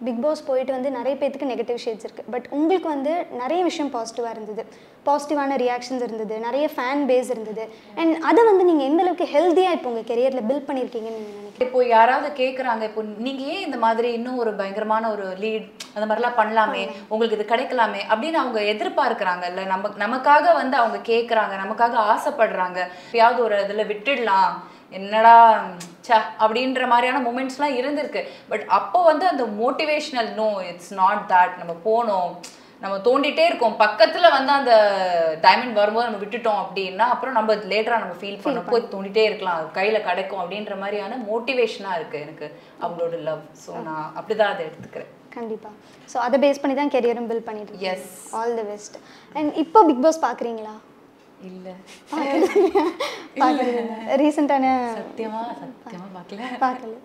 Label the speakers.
Speaker 1: big pass போயிட்டு வந்து நிறைய பேத்துக்கு நெகட்டிவ் ஷேட்ஸ் இருக்குது பட் உங்களுக்கு வந்து நிறைய விஷயம் பாசிட்டிவாக இருந்தது பாசிட்டிவான ரியாக்ஷன்ஸ் இருந்தது நிறைய ஃபேன் பேஸ் இருந்தது அண்ட் அதை வந்து நீங்கள் எந்த அளவுக்கு ஹெல்த்தியாக இப்போ உங்கள் கெரியரில் பில்ட் பண்ணியிருக்கீங்கன்னு நீங்கள் நினைக்கிறீங்க
Speaker 2: இப்போ யாராவது கேக்குறாங்க இப்போ நீங்க ஏன் இந்த மாதிரி இன்னும் ஒரு பயங்கரமான ஒரு லீட் அந்த மாதிரிலாம் பண்ணலாமே உங்களுக்கு இது கிடைக்கலாமே அப்படின்னு அவங்க எதிர்பார்க்கறாங்கல்ல நம்ம நமக்காக வந்து அவங்க கேக்குறாங்க நமக்காக ஆசைப்படுறாங்க எப்பயாவது ஒரு இதுல விட்டுடலாம் என்னடா ச அப்படின்ற மாதிரியான மூமெண்ட்ஸ்லாம் இருந்திருக்கு பட் அப்போ வந்து அந்த motivational no it's not that நம்ம போனோம் நம்ம தோண்டிட்டே இருக்கோம் பக்கத்துல வந்து அந்த டைமண்ட் வரும்போது நம்ம விட்டுட்டோம் அப்படின்னா அப்புறம் நம்ம லேட்டரா நம்ம ஃபீல் பண்ணோம் போய் தோண்டிட்டே இருக்கலாம் அது கையில கிடைக்கும் அப்படின்ற மாதிரியான மோட்டிவேஷனா இருக்கு எனக்கு அவங்களோட லவ் ஸோ நான் அப்படிதான் அதை எடுத்துக்கிறேன்
Speaker 1: கண்டிப்பாக ஸோ அதை பேஸ் பண்ணி தான் கெரியரும் பில்ட் பண்ணிட்டு இருக்கீங்க
Speaker 2: yes
Speaker 1: all the best and இப்போ பிக் பாஸ் பார்க்குறீங்களா
Speaker 2: இல்ல
Speaker 1: பார்க்குறீங்க ரீசெண்டான
Speaker 2: சத்தியமா சத்தியமா பார்க்கல
Speaker 1: பார்க்கல